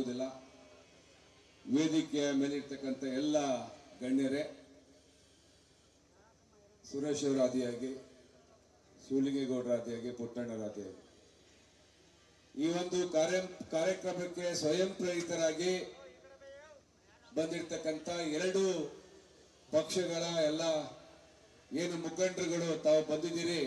ಹೇಳುವುದಿಲ್ಲ ವೇದಿಕೆಯ ಮೇಲಿರ್ತಕ್ಕಂಥ ಎಲ್ಲ ಗಣ್ಯರೇ ಸುರೇಶ್ ಅವರ ಆದಿಯಾಗಿ ಶಿವಲಿಂಗೇಗೌಡರ ಆದಿಯಾಗಿ ಪುಟ್ಟಣ್ಣರ ಆದಿಯಾಗಿ ಈ ಒಂದು ಕಾರ್ಯ ಕಾರ್ಯಕ್ರಮಕ್ಕೆ ಸ್ವಯಂ ಪ್ರೇರಿತರಾಗಿ ಬಂದಿರತಕ್ಕಂಥ ಎರಡು ಪಕ್ಷಗಳ ಎಲ್ಲ ಏನು ಮುಖಂಡರುಗಳು ತಾವು ಬಂದಿದ್ದೀರಿ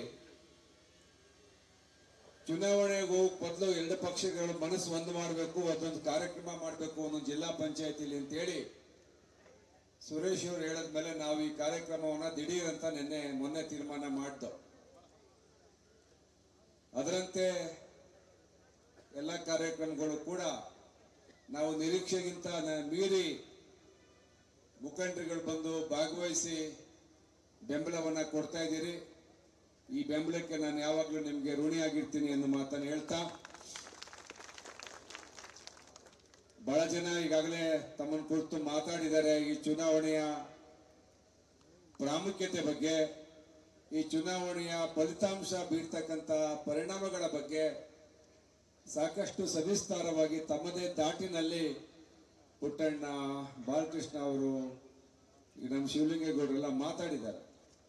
ಚುನಾವಣೆಗೆ ಹೋಗಕ್ ಬದಲು ಎರಡು ಪಕ್ಷಗಳು ಮನಸ್ಸು ಒಂದು ಮಾಡಬೇಕು ಅದೊಂದು ಕಾರ್ಯಕ್ರಮ ಮಾಡಬೇಕು ಒಂದೊಂದು ಜಿಲ್ಲಾ ಪಂಚಾಯತಿಲಿ ಅಂತೇಳಿ ಸುರೇಶ್ ಅವರು ಹೇಳಿದ್ಮೇಲೆ ನಾವು ಈ ಕಾರ್ಯಕ್ರಮವನ್ನ ದಿಢೀರ್ ಅಂತ ನಿನ್ನೆ ಮೊನ್ನೆ ತೀರ್ಮಾನ ಮಾಡ್ದೋ ಅದರಂತೆ ಎಲ್ಲ ಕಾರ್ಯಕ್ರಮಗಳು ಕೂಡ ನಾವು ನಿರೀಕ್ಷೆಗಿಂತ ನ- ಮೀರಿ ಮುಖಂಡರುಗಳು ಬಂದು ಭಾಗವಹಿಸಿ ಬೆಂಬಲವನ್ನ ಕೊಡ್ತಾ ಇದ್ದೀರಿ ಈ ಬೆಂಬಲಕ್ಕೆ ನಾನು ಯಾವಾಗಲೂ ನಿಮಗೆ ಋಣಿಯಾಗಿರ್ತೀನಿ ಅನ್ನೋ ಮಾತನ್ನು ಹೇಳ್ತಾ ಬಹಳ ಜನ ಈಗಾಗಲೇ ತಮ್ಮನ್ನು ಕುರಿತು ಮಾತಾಡಿದ್ದಾರೆ ಈ ಚುನಾವಣೆಯ ಪ್ರಾಮುಖ್ಯತೆ ಬಗ್ಗೆ ಈ ಚುನಾವಣೆಯ ಫಲಿತಾಂಶ ಬೀರ್ತಕ್ಕಂಥ ಪರಿಣಾಮಗಳ ಬಗ್ಗೆ ಸಾಕಷ್ಟು ಸವಿಸ್ತಾರವಾಗಿ ತಮ್ಮದೇ ದಾಟಿನಲ್ಲಿ ಪುಟ್ಟಣ್ಣ ಬಾಲಕೃಷ್ಣ ಅವರು ಈ ನಮ್ಮ ಶಿವಲಿಂಗೇಗೌಡರೆಲ್ಲ ಮಾತಾಡಿದ್ದಾರೆ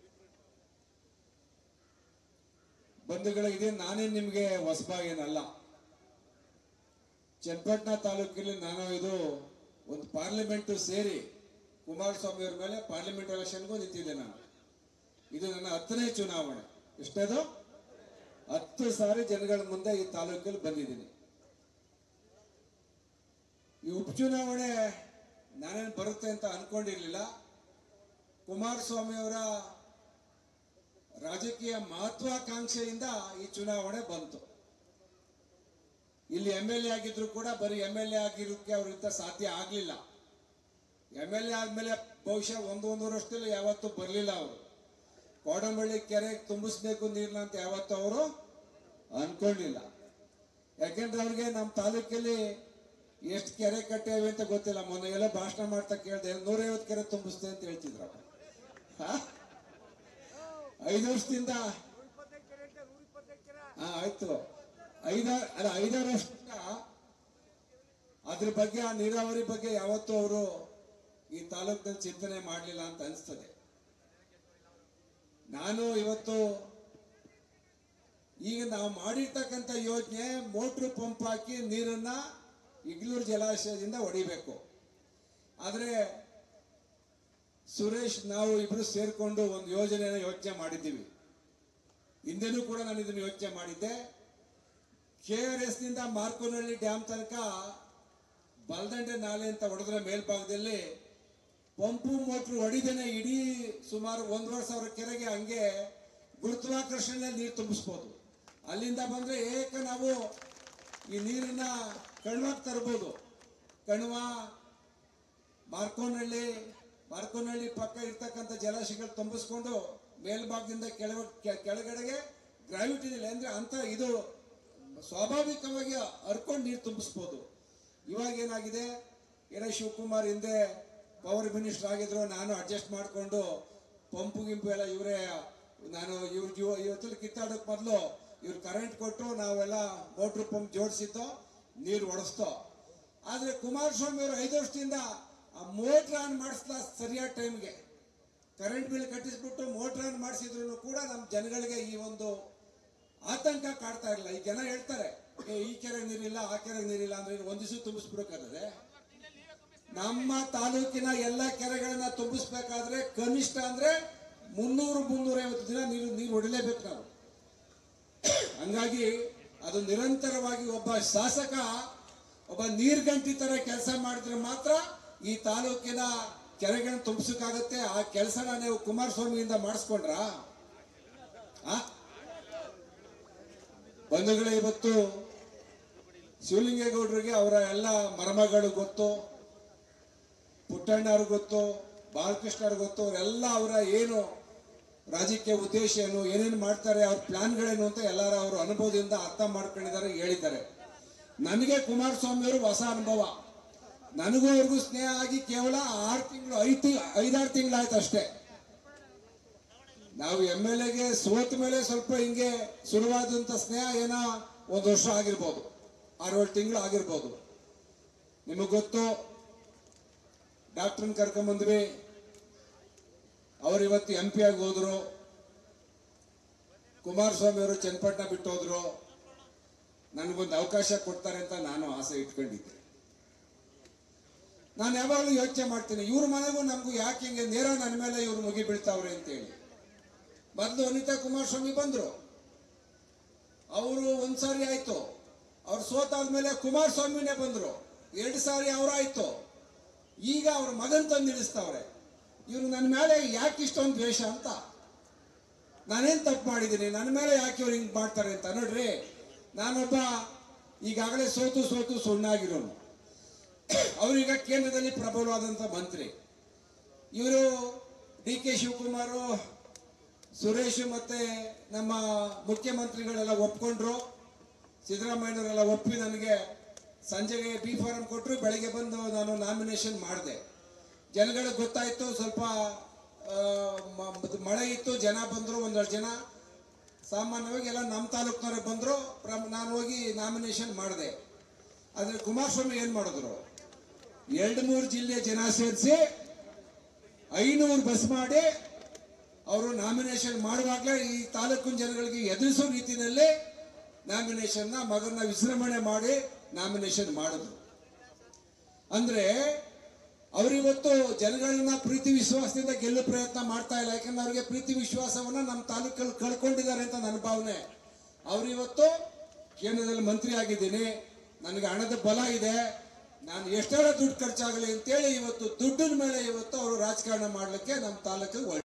ಬಂಧುಗಳ ಇದೇ ನಾನೇ ನಿಮಗೆ ಹೊಸಬಾಗೇನಲ್ಲ ಚನ್ನಪಟ್ಟಣ ತಾಲೂಕಿನಲ್ಲಿ ನಾನು ಇದು ಒಂದು ಪಾರ್ಲಿಮೆಂಟ್ ಸೇರಿ ಕುಮಾರಸ್ವಾಮಿ ಅವ್ರ ಮೇಲೆ ಪಾರ್ಲಿಮೆಂಟ್ ಎಲೆಕ್ಷನ್ಗೂ ನಿಂತಿದ್ದೆ ನಾನು ಇದು ನನ್ನ ಹತ್ತನೇ ಚುನಾವಣೆ ಎಷ್ಟದು ಹತ್ತು ಸಾರಿ ಜನಗಳ ಮುಂದೆ ಈ ತಾಲೂಕಲ್ಲಿ ಬಂದಿದ್ದೀನಿ ಈ ಉಪಚುನಾವಣೆ ನಾನೇನು ಬರುತ್ತೆ ಅಂತ ಅನ್ಕೊಂಡಿರ್ಲಿಲ್ಲ ಕುಮಾರಸ್ವಾಮಿ ಅವರ ರಾಜಕೀಯ ಮಹತ್ವಾಕಾಂಕ್ಷೆಯಿಂದ ಈ ಚುನಾವಣೆ ಬಂತು ಇಲ್ಲಿ ಎಂ ಎಲ್ ಎ ಆಗಿದ್ರು ಕೂಡ ಬರೀ ಎಂ ಎಲ್ ಎ ಆಗಿರೋಕ್ಕೆ ಅವರಿಂದ ಸಾಧ್ಯ ಆಗಲಿಲ್ಲ ಎಂ ಎಲ್ ಎ ಆದ್ಮೇಲೆ ಬಹುಶಃ ಒಂದು ಒಂದೂವರೆ ವರ್ಷದಲ್ಲಿ ಯಾವತ್ತೂ ಬರಲಿಲ್ಲ ಅವರು ಕೋಡಂಬಳ್ಳಿ ಕೆರೆ ತುಂಬಿಸ್ಬೇಕು ನೀರ್ನ ಅಂತ ಯಾವತ್ತೂ ಅವರು ಅನ್ಕೊಂಡಿಲ್ಲ ಯಾಕೆಂದ್ರೆ ಅವ್ರಿಗೆ ನಮ್ಮ ತಾಲೂಕಲ್ಲಿ ಎಷ್ಟು ಕೆರೆ ಕಟ್ಟೇವೆ ಅಂತ ಗೊತ್ತಿಲ್ಲ ಮೊನ್ನೆ ಎಲ್ಲ ಭಾಷಣ ಮಾಡ್ತಾ ಕೇಳಿದೆ ನೂರೈವತ್ತು ಕೆರೆ ತುಂಬಿಸ್ತೆ ಅಂತ ಹೇಳ್ತಿದ್ರು ಅವ್ರು. ಹಾ? ಐದು ವರ್ಷದಿಂದ ಹಾ ಆಯ್ತು ಐದಾರು ಅಲ್ಲ ಐದಾರು ವರ್ಷದಿಂದ ಅದ್ರ ಬಗ್ಗೆ ಆ ನೀರಾವರಿ ಬಗ್ಗೆ ಯಾವತ್ತೂ ಅವರು ಈ ತಾಲೂಕಿನಲ್ಲಿ ಚಿಂತನೆ ಮಾಡಲಿಲ್ಲ ಅಂತ ಅನಿಸ್ತದೆ ನಾನು ಇವತ್ತು ಈಗ ನಾವು ಮಾಡಿರ್ತಕ್ಕಂಥ ಯೋಜನೆ ಮೋಟ್ರು ಪಂಪ್ ಹಾಕಿ ನೀರನ್ನ ಇಗ್ಲೂರು ಜಲಾಶಯದಿಂದ ಹೊಡಿಬೇಕು ಆದರೆ ಸುರೇಶ್ ನಾವು ಇಬ್ರು ಸೇರ್ಕೊಂಡು ಒಂದು ಯೋಜನೆಯನ್ನು ಯೋಚನೆ ಮಾಡಿದ್ದೀವಿ ಹಿಂದೆನೂ ಕೂಡ ನಾನು ಇದನ್ನು ಯೋಚನೆ ಮಾಡಿದ್ದೆ ಕೆ ಆರ್ ಎಸ್ ನಿಂದ ಮಾರ್ಕೋನಹಳ್ಳಿ ಡ್ಯಾಮ್ ತನಕ ಬಲದಂಡೆ ನಾಲೆ ಅಂತ ಹೊಡೆದ್ರೆ ಮೇಲ್ಭಾಗದಲ್ಲಿ ಪಂಪು ಮೋಟ್ರು ಹೊಡಿದೇನೆ ಇಡೀ ಸುಮಾರು ಒಂದೂವರೆ ಸಾವಿರ ಕೆರೆಗೆ ಹಂಗೆ ಗುರುತ್ವಾಕರ್ಷಣೆ ನೀರು ತುಂಬಿಸ್ಬೋದು ಅಲ್ಲಿಂದ ಬಂದ್ರೆ ಏಕ ನಾವು ಈ ನೀರನ್ನ ಕಣ್ವಾಗಿ ತರ್ಬೋದು ಕಣ್ವ ಮಾರ್ಕೋನಹಳ್ಳಿ ಮಾರ್ಕೋನಹಳ್ಳಿ ಪಕ್ಕ ಇರ್ತಕ್ಕಂಥ ಜಲಾಶಯಗಳು ತುಂಬಿಸ್ಕೊಂಡು ಮೇಲ್ಭಾಗದಿಂದ ಕೆಳ ಕೆ- ಕೆಳಗಡೆಗೆ ಗ್ರಾವಿಟಿ ಇಲ್ಲ ಅಂದ್ರೆ ಅಂತ ಇದು ಸ್ವಾಭಾವಿಕವಾಗಿ ಹರ್ಕೊಂಡು ನೀರು ತುಂಬಿಸ್ಬೋದು ಇವಾಗ ಏನಾಗಿದೆ ಏನೋ ಶಿವಕುಮಾರ್ ಹಿಂದೆ ಪವರ್ ಮಿನಿಸ್ಟರ್ ಆಗಿದ್ರು ನಾನು ಅಡ್ಜಸ್ಟ್ ಮಾಡಿಕೊಂಡು ಪಂಪು ಗಿಂಪು ಎಲ್ಲ ಇವರೇ ನಾನು ಇವ್ರ ಜೀವ ಇವತ್ತಲ್ಲಿ ಕಿತ್ತಾಡೋಕೆ ಮೊದಲು ಇವ್ರು ಕರೆಂಟ್ ಕೊಟ್ಟು ನಾವೆಲ್ಲ ಮೋಟ್ರ್ ಪಂಪ್ ಜೋಡಿಸಿದ್ದು ನೀರು ಒಡಿಸ್ತೋ ಆದರೆ ಕುಮಾರಸ್ವಾಮಿ ಅವರು ಐದು ವರ್ಷದಿಂದ ಆ ಮೋಟ್ರ್ ಆನ್ ಮಾಡಿಸ್ಲ ಸರಿಯಾದ ಟೈಮ್ಗೆ ಕರೆಂಟ್ ಬಿಲ್ ಕಟ್ಟಿಸ್ಬಿಟ್ಟು ಮೋಟ್ರ್ ಆನ್ ಮಾಡಿಸಿದ್ರು ಕೂಡ ನಮ್ಮ ಜನಗಳಿಗೆ ಈ ಒಂದು ಆತಂಕ ಕಾಡ್ತಾ ಇರಲಿಲ್ಲ ಈ ಜನ ಹೇಳ್ತಾರೆ ಏ ಈ ಕೆರೆಗೆ ನೀರಿಲ್ಲ ಆ ಕೆರೆಗೆ ನೀರಿಲ್ಲ ಅಂದ್ರೆ ಒಂದು ದಿವಸ ತುಂಬಿಸ್ಬಿಡೋಕ್ಕಾಗದೆ ನಮ್ಮ ತಾಲೂಕಿನ ಎಲ್ಲ ಕೆರೆಗಳನ್ನ ತುಂಬಿಸ್ಬೇಕಾದ್ರೆ ಕನಿಷ್ಠ ಅಂದ್ರೆ ಮುನ್ನೂರು ಮುನ್ನೂರೈವತ್ತು ದಿನ ನೀರು ನೀರು ಹೊಡಿಲೇಬೇಕು ನಾವು ಹಂಗಾಗಿ ಅದು ನಿರಂತರವಾಗಿ ಒಬ್ಬ ಶಾಸಕ ಒಬ್ಬ ನೀರ್ಗಂಟಿ ತರ ಕೆಲಸ ಮಾಡಿದ್ರೆ ಮಾತ್ರ ಈ ತಾಲೂಕಿನ ಕೆರೆಗಳನ್ನ ತುಂಬಿಸಕ್ಕಾಗತ್ತೆ ಆ ಕೆಲಸನ ನೀವು ಕುಮಾರಸ್ವಾಮಿಯಿಂದ ಮಾಡಿಸ್ಕೊಂಡ್ರ ಬಂಧುಗಳೇ ಇವತ್ತು ಶಿವಲಿಂಗೇಗೌಡರಿಗೆ ಅವರ ಎಲ್ಲ ಮರ್ಮಗಳು ಗೊತ್ತು ಪುಟ್ಟಣ್ಣ ಅವ್ರಿಗೆ ಗೊತ್ತು ಬಾಲಕೃಷ್ಣ ಅವ್ರಿಗೆ ಗೊತ್ತು ಅವರೆಲ್ಲ ಅವರ ಏನು ರಾಜಕೀಯ ಉದ್ದೇಶ ಏನು ಏನೇನು ಮಾಡ್ತಾರೆ ಅವ್ರ ಪ್ಲಾನ್ಗಳೇನು ಅಂತ ಎಲ್ಲರ ಅವರು ಅನುಭವದಿಂದ ಅರ್ಥ ಮಾಡ್ಕೊಂಡಿದ್ದಾರೆ ಹೇಳಿದ್ದಾರೆ ನನಗೆ ಕುಮಾರಸ್ವಾಮಿ ಅವರು ಹೊಸ ಅನುಭವ ನನಗೂ ಅವ್ರಿಗೂ ಸ್ನೇಹ ಆಗಿ ಕೇವಲ ಆರು ತಿಂಗಳು ಐದು ಐದಾರು ತಿಂಗಳಾಯ್ತು ಅಷ್ಟೇ ನಾವು ಎಮ್ ಎಲ್ ಎಗೆ ಸೋತ ಮೇಲೆ ಸ್ವಲ್ಪ ಹಿಂಗೆ ಶುರುವಾದಂತ ಸ್ನೇಹ ಏನೋ ಒಂದು ವರ್ಷ ಆಗಿರ್ಬೋದು ಆರೇಳು ತಿಂಗಳು ಆಗಿರ್ಬೋದು ನಿಮಗೆ ಗೊತ್ತು ಡಾಕ್ಟ್ರನ್ನ ಕರ್ಕೊಂಬಂದ್ವಿ ಅವ್ರು ಇವತ್ತು ಎಂ ಪಿ ಆಗಿ ಹೋದ್ರು ಕುಮಾರಸ್ವಾಮಿ ಅವರು ಚನ್ನಪಟ್ಟಣ ಬಿಟ್ಟು ಹೋದ್ರು ನನಗೊಂದು ಅವಕಾಶ ಕೊಡ್ತಾರೆ ಅಂತ ನಾನು ಆಸೆ ಇಟ್ಕೊಂಡಿದ್ದೆ ನಾನು ಯಾವಾಗಲೂ ಯೋಚನೆ ಮಾಡ್ತೀನಿ ಇವ್ರ ಮನೆಗೂ ನಮಗೂ ಯಾಕೆ ಹಿಂಗೆ ನೇರ ನನ್ನ ಮೇಲೆ ಇವ್ರು ಮುಗಿ ಬೀಳ್ತಾವ್ರೆ ಅಂತೇಳಿ ಮೊದಲು ಅನಿತಾ ಕುಮಾರಸ್ವಾಮಿ ಬಂದ್ರು ಅವರು ಒಂದ್ಸಾರಿ ಆಯ್ತು ಅವ್ರು ಸೋತಾದ್ಮೇಲೆ ಕುಮಾರಸ್ವಾಮಿನೇ ಬಂದ್ರು ಎರಡು ಸಾರಿ ಅವರಾಯ್ತು ಈಗ ಅವ್ರ ಮಗನ್ ತಂದು ನಿಲ್ಲಿಸ್ತಾವ್ರೆ ಇವ್ರು ನನ್ನ ಮೇಲೆ ಯಾಕೆ ಇಷ್ಟೊಂದು ದ್ವೇಷ ಅಂತ ನಾನೇನ್ ತಪ್ಪು ಮಾಡಿದ್ದೀನಿ ನನ್ನ ಮೇಲೆ ಯಾಕೆ ಇವ್ರು ಹಿಂಗೆ ಮಾಡ್ತಾರೆ ಅಂತ ನೋಡ್ರಿ ನಾನೊಬ್ಬ ಈಗಾಗಲೇ ಸೋತು ಸೋತು ಸುಣ್ಣಾಗಿರೋನು ಅವರೀಗ ಕೇಂದ್ರದಲ್ಲಿ ಪ್ರಬಲವಾದಂಥ ಮಂತ್ರಿ ಇವರು ಡಿ ಕೆ ಶಿವಕುಮಾರ್ ಸುರೇಶ್ ಮತ್ತೆ ನಮ್ಮ ಮುಖ್ಯಮಂತ್ರಿಗಳೆಲ್ಲ ಒಪ್ಕೊಂಡ್ರು ಸಿದ್ದರಾಮಯ್ಯನವರೆಲ್ಲ ಒಪ್ಪಿ ನನಗೆ ಸಂಜೆಗೆ ಬಿ ಫಾರಂ ಕೊಟ್ಟರು ಬೆಳಗ್ಗೆ ಬಂದು ನಾನು ನಾಮಿನೇಷನ್ ಮಾಡಿದೆ ಜನಗಳಿಗೆ ಗೊತ್ತಾಯ್ತು ಸ್ವಲ್ಪ ಆ, ಮ- ಮ- ಮಳೆ ಇತ್ತು ಜನ ಬಂದರು ಒಂದೆರಡು ಜನ ಸಾಮಾನ್ಯವಾಗಿ ಎಲ್ಲ ನಮ್ಮ ತಾಲೂಕಿನವ್ರಿಗೆ ಬಂದರು ನಾನು ಹೋಗಿ ನಾಮಿನೇಷನ್ ಮಾಡಿದೆ ಆದರೆ ಕುಮಾರಸ್ವಾಮಿ ಏನು ಮಾಡಿದ್ರು ಎರಡು ಮೂರು ಜಿಲ್ಲೆ ಜನ ಸೇರಿಸಿ ಐನೂರು ಬಸ್ ಮಾಡಿ ಅವರು ನಾಮಿನೇಷನ್ ಮಾಡುವಾಗಲೇ ಈ ತಾಲೂಕಿನ ಜನಗಳಿಗೆ ಎದುರಿಸೋ ರೀತಿಯಲ್ಲಿ ನಾಮಿನೇಷನ್ನ ಮಗನ ವಿಶ್ರಮಣೆ ಮಾಡಿ ನಾಮಿನೇಷನ್ ಮಾಡಿದ್ರು ಅಂದ್ರೆ ಅವರಿವತ್ತು ಜನಗಳನ್ನ ಪ್ರೀತಿ ವಿಶ್ವಾಸದಿಂದ ಗೆಲ್ಲೋ ಪ್ರಯತ್ನ ಮಾಡ್ತಾ ಇಲ್ಲ ಯಾಕಂದ್ರೆ ಅವರಿಗೆ ಪ್ರೀತಿ ವಿಶ್ವಾಸವನ್ನ ನಮ್ಮ ತಾಲೂಕಲ್ಲಿ ಕಳ್ಕೊಂಡಿದ್ದಾರೆ ಅಂತ ನನ್ನ ಭಾವನೆ ಅವರಿವತ್ತು ಕೇಂದ್ರದಲ್ಲಿ ಮಂತ್ರಿ ಆಗಿದ್ದೀನಿ ನನಗೆ ಹಣದ ಬಲ ಇದೆ ನಾನು ಎಷ್ಟೆಲ್ಲ ದುಡ್ಡು ಖರ್ಚಾಗಲಿ ಅಂತೇಳಿ ಇವತ್ತು ದುಡ್ಡಿನ ಮೇಲೆ ಇವತ್ತು ಅವರು ರಾಜಕಾರಣ ಮಾಡಲಿಕ್ಕೆ ನಮ್ಮ ತಾಲೂಕಿಗೆ